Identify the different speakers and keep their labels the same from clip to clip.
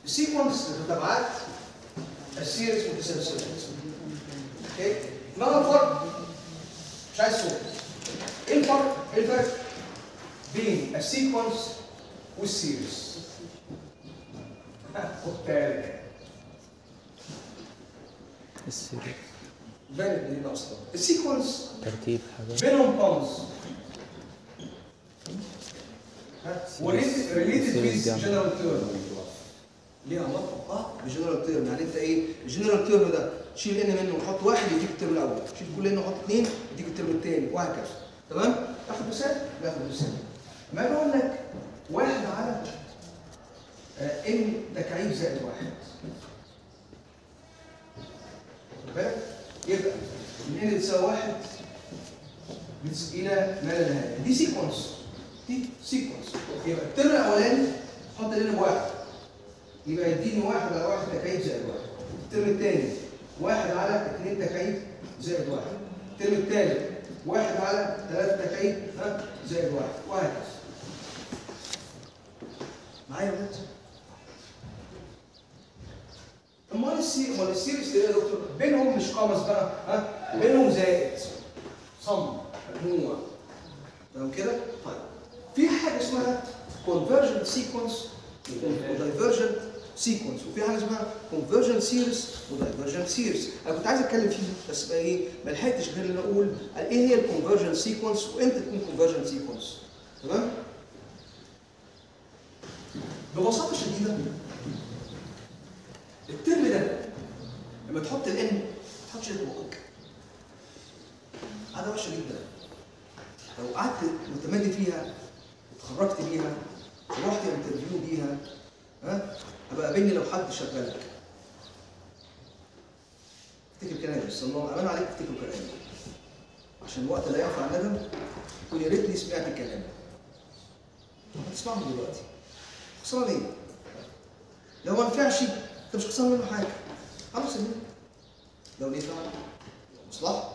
Speaker 1: السيكونس للتبعات السيريز متسلسلات اوكي ما الفرق مش عايز صوت ايه الفرق ايه الفرق بين السيكونس والسيريز خد بالك
Speaker 2: السيريز
Speaker 1: بانت منين اصلا السيكونس
Speaker 2: ترتيب حاجات
Speaker 1: بينهم بونز وريليتد
Speaker 2: Series
Speaker 1: with
Speaker 2: جنب.
Speaker 1: جنرال تيرم ليها علاقه اه بجنرال تيرم يعني انت ايه الجنرال تيرم ده شيل ان منه وحط واحد يديك الترم الاول شيل كل ان وحط اثنين يديك الترم الثاني وهكذا تمام تاخد مثال باخد مثال ما اجي اقول لك واحد على آه، ان تكعيب زائد واحد واخد بالك؟ يبقى من ان تساوي واحد بتس- الى ما لا نهايه دي سيكونس دي سيكونس يبقى الترم الاولاني حط لنا بواحد يبقى يديني واحد على واحد تكعيب زائد واحد الترم الثاني واحد على اثنين تكعيب زائد واحد الترم الثالث واحد على ثلاثة تكعيب ها زائد واحد وهكذا معايا يا ولاد؟ امال السي امال السيريس ايه يا دكتور؟ بينهم مش قامس بقى ها بينهم زائد صم مجموع تمام كده؟ طيب في حاجه اسمها convergent sequence ودايفرجنت سيكونس وفي حاجه اسمها convergent series ودايفرجنت series انا كنت عايز اتكلم فيه بس بقى ايه ما لحقتش غير ان اقول ايه هي الكونفرجنت سيكونس وامتى تكون convergent سيكونس تمام؟ ببساطه شديده الترم ده لما تحط الان ما تحطش ايدك بقك عاده وحشه جدا لو قعدت متمادي فيها اتخرجت بيها ورحت انترفيو بيها ها ابقى قابلني لو حد شغالك افتكر كلامي بس الله امان عليك تفتكر كلامي عشان الوقت لا ينفع الندم تقول يا ريتني سمعت الكلام هتسمعه دلوقتي خسران ايه؟ لو ما نفعش انت مش خسران منه حاجه خلاص يا بيه. لو نفع مصلحه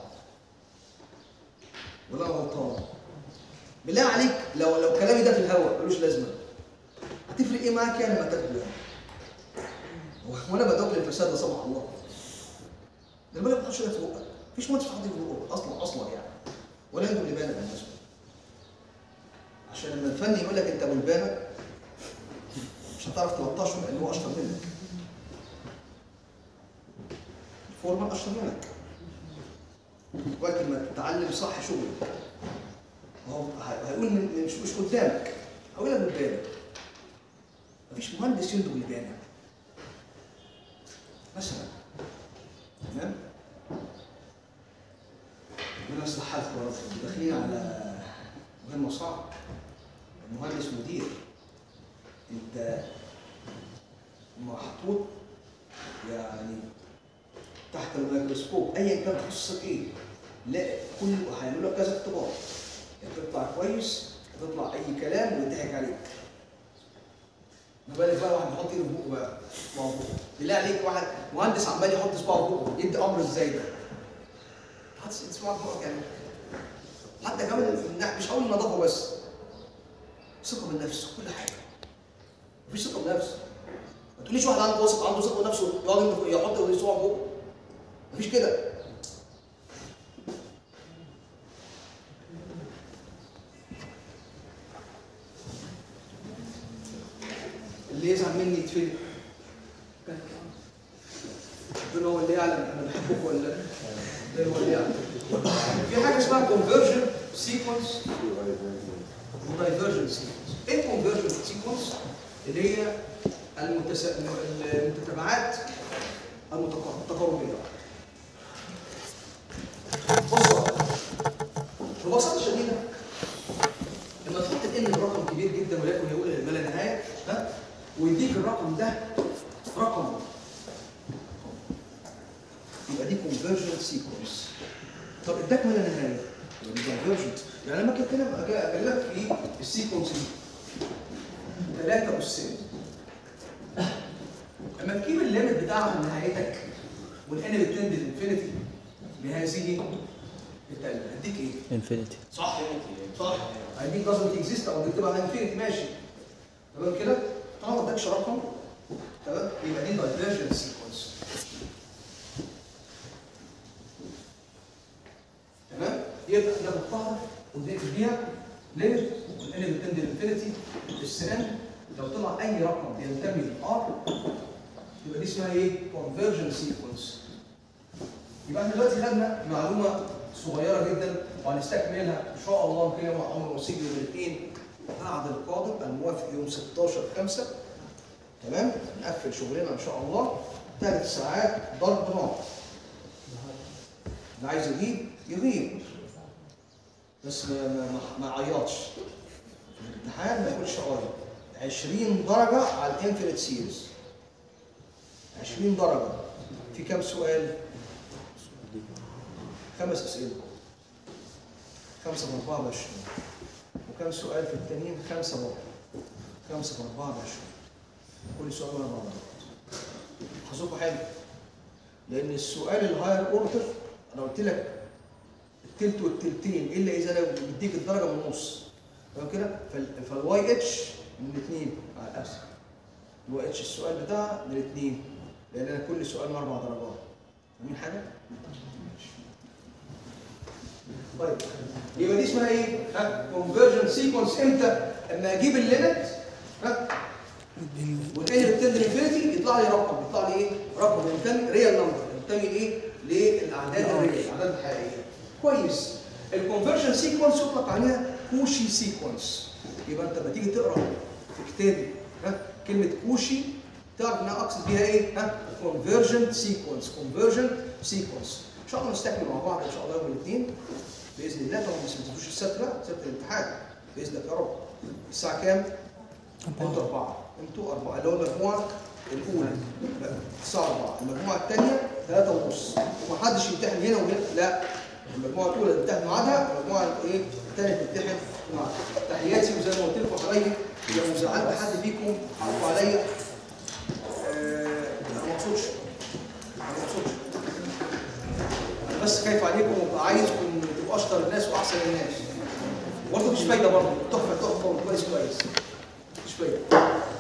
Speaker 1: ولا أنا غلطان بالله عليك لو لو كلامي ده في الهواء ملوش لازمه هتفرق ايه معاك يعني ما تاكل يعني هو- وانا بدوك للفساد لا سمح الله ده بالك ما تحطش ايدك في بقك مفيش مهندس حاطط في بقه اصلا اصلا يعني ولا انتوا اللي بالك بالمناسبه عشان لما الفني يقول لك انت غلبانه مش هتعرف تلطشه لان هو اشطر منك الفورمان اشطر منك وقت ما تتعلم صح شغلك هو هي- هيقول من من- مش مش قدامك هقول لك قدامك مفيش مهندس ينتج لجانب مثلا تمام ربنا يصلح حالك يا رب داخلين على مهمه صعبه المهندس مدير انت محطوط يعني تحت الميكروسكوب ايا كان تخصصك ايه لا كل هيعملوا لك كذا اختبار يا تطلع كويس يا تطلع اي كلام ويضحك عليك ما بالك بقى واحد يحط ايده في بقه بقى موضوع بالله عليك واحد مهندس عمال يحط صباعه في بقه يدي امر ازاي ده؟ حط صباعك في بقك يعني حتى كمان من ناحية- مش هقول النظافه بس ثقه بالنفس كل حاجه مفيش ثقه بالنفس ما تقوليش واحد عنده واثق عنده ثقه بنفسه يقعد يمضي- يحط صباعه في بقه مفيش كده اللي يزعل مني يتفلق ربنا هو اللي يعلم انا بحبك ولا لا ده هو اللي يعلم في حاجه اسمها conversion sequence ودايفرجن سيكونس ايه الكونفرجن سيكونس اللي هي المتس... المتتابعات المتق- التقاربيه بصوا ببساطه شديده لما تحط الان برقم كبير جدا وليكن يقول ما لا نهايه ها ويديك الرقم ده رقم يبقى دي كونفرجن سيكونس طب اداك ما لا نهايه يبقى دي convergent. يعني لما كنت انا أجي اكلمك في السيكونس دي ثلاثه اسين لما تجيب الليمت بتاعها من نهايتك والان بتند للانفينيتي بهذه التقليل هديك ايه؟
Speaker 2: انفينيتي
Speaker 1: صح صح هديك doesn't exist او بتبقى انفينيتي ماشي تمام كده طالما ما ادكش رقم تمام بينتمي للار يبقى دي اسمها ايه؟ كونفرجن سيكونس يبقى احنا دلوقتي خدنا معلومه صغيره جدا وهنستكملها ان شاء الله كده مع عمر وسيج يوم الاثنين بعد القادم الموافق يوم 16 5 تمام نقفل شغلنا ان شاء الله ثلاث ساعات ضرب نار اللي عايز يغيب يغيب بس ما ما ما, ما يعيطش في الامتحان ما يقولش عيط 20 درجه على الانفينيت سيريز 20 درجه في كام سؤال؟ خمس اسئله خمسه ب 24 وكم سؤال في التانيين؟ خمسه برضه خمسه ب 24 كل سؤال اربع درجات حظكم حلو لان السؤال الهاير اوردر انا قلت لك التلت والتلتين الا اذا انا بديك الدرجه من النص تمام كده فال- فالواي اتش من الاثنين على الاسف الواي اتش السؤال بتاعها من الاثنين لان انا كل سؤال من اربع درجات فاهمين حاجه؟ طيب يبقى دي اسمها ايه؟ ها كونفرجن سيكونس امتى؟ اما اجيب الليمت ها والان بتندر انفينيتي يطلع لي رقم يطلع لي ايه؟ رقم ينتمي ريال نمبر ينتمي لايه؟ للاعداد الريال الاعداد الحقيقيه كويس الكونفرجن سيكونس يطلق عليها كوشي سيكونس يبقى انت لما تيجي تقرا في كتابي ها كلمه كوشي تعرف ان انا اقصد بيها ايه؟ ها كونفرجن سيكونس كونفرجن سيكونس ان شاء الله نستكمل مع بعض ان شاء الله يوم الاثنين باذن الله طبعا بس ما تنسوش السبت بقى سبت الامتحان باذن الله يا رب الساعه كام؟ انتوا اربعه انتوا اربعه اللي هو المجموعه الاولى لا، الساعه 4 المجموعه الثانيه 3 ونص ومحدش يمتحن هنا وهنا لا المجموعه الاولى تمتحن ميعادها والمجموعه ايه الثانيه تمتحن ميعادها تحياتي وزي ما قلت لكم حبايبي لو زعلت حد فيكم عرفوا عليا آه، انا ما اقصدش انا ما اقصدش انا بس خايف عليكم وابقى عايزكم تبقوا اشطر الناس واحسن الناس برضه مفيش فايده برضه تحفه تحفه وكويس كويس مفيش فايده